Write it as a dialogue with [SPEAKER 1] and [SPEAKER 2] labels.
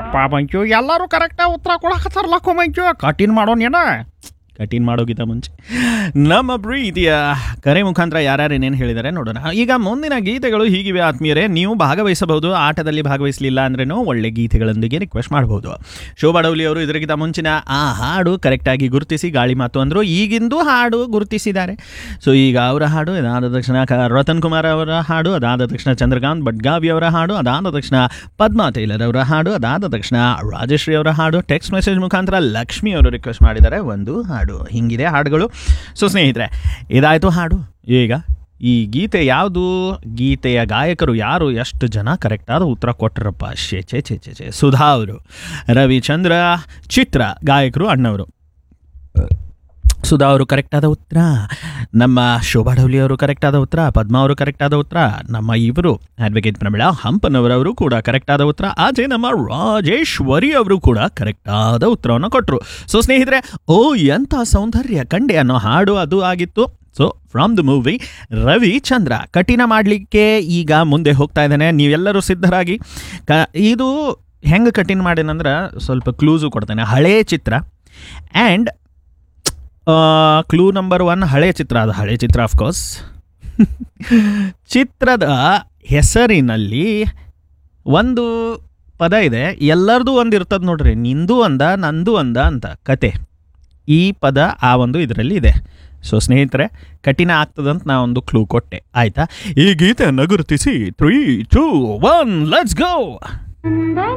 [SPEAKER 1] ಯಪ್ಪ ಮಂಚು ಎಲ್ಲರೂ ಕರೆಕ್ಟಾಗಿ ಉತ್ತರ ಕೊಡಕತ್ತಾರಲ್ಲಕ್ಕೋ ಮಂಚು ಕಠಿಣ ಮಾಡೋನೇನ ಕಠಿಣ ಮಾಡೋಗಿಂತ ಮುಂಚೆ ನಮ್ಮ ಪ್ರೀತಿಯ ಕರೆ ಮುಖಾಂತರ ಯಾರ್ಯಾರು ಏನೇನು ಹೇಳಿದ್ದಾರೆ ನೋಡೋಣ ಈಗ ಮುಂದಿನ ಗೀತೆಗಳು ಹೀಗಿವೆ ಆತ್ಮೀಯರೇ ನೀವು ಭಾಗವಹಿಸಬಹುದು ಆಟದಲ್ಲಿ ಭಾಗವಹಿಸಲಿಲ್ಲ ಅಂದ್ರೇನು ಒಳ್ಳೆ ಗೀತೆಗಳೊಂದಿಗೆ ರಿಕ್ವೆಸ್ಟ್ ಮಾಡಬಹುದು ಶೋಭಾ ಡೌಲಿ ಅವರು ಇದಕ್ಕಿಂತ ಮುಂಚಿನ ಆ ಹಾಡು ಕರೆಕ್ಟಾಗಿ ಗುರುತಿಸಿ ಗಾಳಿ ಮಾತು ಅಂದರು ಈಗಿಂದು ಹಾಡು ಗುರುತಿಸಿದ್ದಾರೆ ಸೊ ಈಗ ಅವರ ಹಾಡು ಅದಾದ ತಕ್ಷಣ ಕ ರತನ್ ಕುಮಾರ್ ಅವರ ಹಾಡು ಅದಾದ ತಕ್ಷಣ ಚಂದ್ರಕಾಂತ್ ಬಡ್ಗಾವಿ ಅವರ ಹಾಡು ಅದಾದ ತಕ್ಷಣ ಪದ್ಮಾ ಟೈಲರ್ ಅವರ ಹಾಡು ಅದಾದ ತಕ್ಷಣ ರಾಜಶ್ರೀ ಅವರ ಹಾಡು ಟೆಕ್ಸ್ಟ್ ಮೆಸೇಜ್ ಮುಖಾಂತರ ಲಕ್ಷ್ಮಿ ಅವರು ರಿಕ್ವೆಸ್ಟ್ ಮಾಡಿದ್ದಾರೆ ಒಂದು ಹಾಡು ಹಿಂಗಿದೆ ಹಾಡುಗಳು ಸೊ ಸ್ನೇಹಿತರೆ ಇದಾಯಿತು ಹಾಡು ಈಗ ಈ ಗೀತೆ ಯಾವುದು ಗೀತೆಯ ಗಾಯಕರು ಯಾರು ಎಷ್ಟು ಜನ ಕರೆಕ್ಟಾದ ಉತ್ತರ ಕೊಟ್ಟರಪ್ಪ ಶೇ ಚೇ ಚೇ ಚೇ ಚೇ ಸುಧಾ ಅವರು ರವಿಚಂದ್ರ ಚಿತ್ರ ಗಾಯಕರು ಅಣ್ಣವರು ಸುಧಾ ಅವರು ಕರೆಕ್ಟಾದ ಉತ್ತರ ನಮ್ಮ ಶೋಭಾ ಡೌಲಿ ಅವರು ಕರೆಕ್ಟಾದ ಉತ್ತರ ಪದ್ಮಾ ಅವರು ಕರೆಕ್ಟಾದ ಉತ್ತರ ನಮ್ಮ ಇವರು ಅಡ್ವೊಕೇಟ್ ಪ್ರಮಿಳಾ ಹಂಪನವರವರು ಕೂಡ ಕರೆಕ್ಟಾದ ಉತ್ತರ ಆಚೆ ನಮ್ಮ ರಾಜೇಶ್ವರಿ ಅವರು ಕೂಡ ಕರೆಕ್ಟಾದ ಉತ್ತರವನ್ನು ಕೊಟ್ಟರು ಸೊ ಸ್ನೇಹಿತರೆ ಓ ಎಂಥ ಸೌಂದರ್ಯ ಕಂಡೆ ಅನ್ನೋ ಹಾಡು ಅದು ಆಗಿತ್ತು so from the movie Ravichandra ಕಠಿಣ ಮಾಡಲಿಕ್ಕೆ ಈಗ ಮುಂದೆ ಹೋಗ್ತಾ ಇದ್ದಾನೆ ನೀವೆಲ್ಲರೂ ಸಿದ್ಧರಾಗಿ ಕ ಇದು ಹೆಂಗೆ ಕಠಿಣ ಮಾಡೇನಂದ್ರೆ ಸ್ವಲ್ಪ ಕ್ಲೂಸು ಕೊಡ್ತೇನೆ ಹಳೇ ಚಿತ್ರ ಆ್ಯಂಡ್ ಕ್ಲೂ ನಂಬರ್ ಒನ್ ಹಳೆ ಚಿತ್ರ ಅದು ಹಳೆ ಚಿತ್ರ ಆಫ್ಕೋರ್ಸ್ ಚಿತ್ರದ ಹೆಸರಿನಲ್ಲಿ ಒಂದು ಪದ ಇದೆ ಎಲ್ಲರದು ಒಂದು ಇರ್ತದೆ ನೋಡ್ರಿ ನಿಂದು ಅಂದ ನಂದು ಅಂದ ಅಂತ ಕತೆ ಈ ಪದ ಆ ಒಂದು ಇದರಲ್ಲಿ ಇದೆ ಸೊ ಸ್ನೇಹಿತರೆ ಕಠಿಣ ಆಗ್ತದಂತ ನಾ ಒಂದು ಕ್ಲೂ ಕೊಟ್ಟೆ ಆಯ್ತಾ ಈ ಗೀತೆಯನ್ನು ಗುರುತಿಸಿ three two one let's go
[SPEAKER 2] Chandana